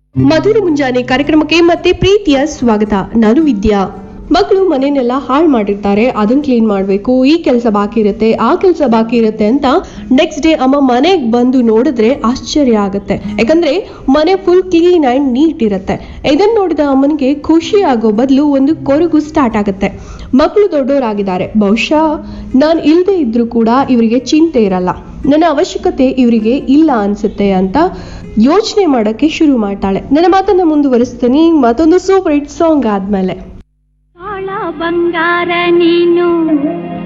ಮಧುರ ಮುಂಜಾನೆ ಕಾರ್ಯಕ್ರಮಕ್ಕೆ ಮತ್ತೆ ಪ್ರೀತಿಯ ಸ್ವಾಗತ ನಾನು ವಿದ್ಯಾ ಮಕ್ಕಳು ಮನೆನೆಲ್ಲ ಹಾಳು ಮಾಡಿರ್ತಾರೆ ಅದನ್ನ ಕ್ಲೀನ್ ಮಾಡಬೇಕು ಈ ಕೆಲಸ ಬಾಕಿ ಇರುತ್ತೆ ಆ ಕೆಲಸ ಬಾಕಿ ಇರುತ್ತೆ ಅಂತ ನೆಕ್ಸ್ಟ್ ಡೇ ಅಮ್ಮ ಮನೆಗೆ ಬಂದು ನೋಡಿದ್ರೆ ಆಶ್ಚರ್ಯ ಆಗುತ್ತೆ ಯಾಕಂದ್ರೆ ಮನೆ ಫುಲ್ ಕ್ಲೀನ್ ಅಂಡ್ ನೀಟ್ ಇರುತ್ತೆ ಇದನ್ನ ನೋಡಿದ ಅಮ್ಮನಿಗೆ ಖುಷಿ ಆಗೋ ಬದಲು ಒಂದು ಕೊರಗು ಸ್ಟಾರ್ಟ್ ಆಗುತ್ತೆ ಮಕ್ಕಳು ದೊಡ್ಡವರಾಗಿದ್ದಾರೆ ಬಹುಶಃ ನಾನು ಇಲ್ಲದೆ ಇದ್ರೂ ಕೂಡ ಇವರಿಗೆ ಚಿಂತೆ ಇರಲ್ಲ ನನ್ನ ಅವಶ್ಯಕತೆ ಇವರಿಗೆ ಇಲ್ಲ ಅನ್ಸುತ್ತೆ ಅಂತ ಯೋಚನೆ ಮಾಡಕ್ಕೆ ಶುರು ಮಾಡ್ತಾಳೆ ನನ್ನ ಮಾತನ್ನ ಮುಂದುವರಿಸ್ತೀನಿ ಮತ್ತೊಂದು ಸೂಪರ್ ಹಿಟ್ ಸಾಂಗ್ ಆದ್ಮೇಲೆ ಕಾಳ ಬಂಗಾರ ನೀನು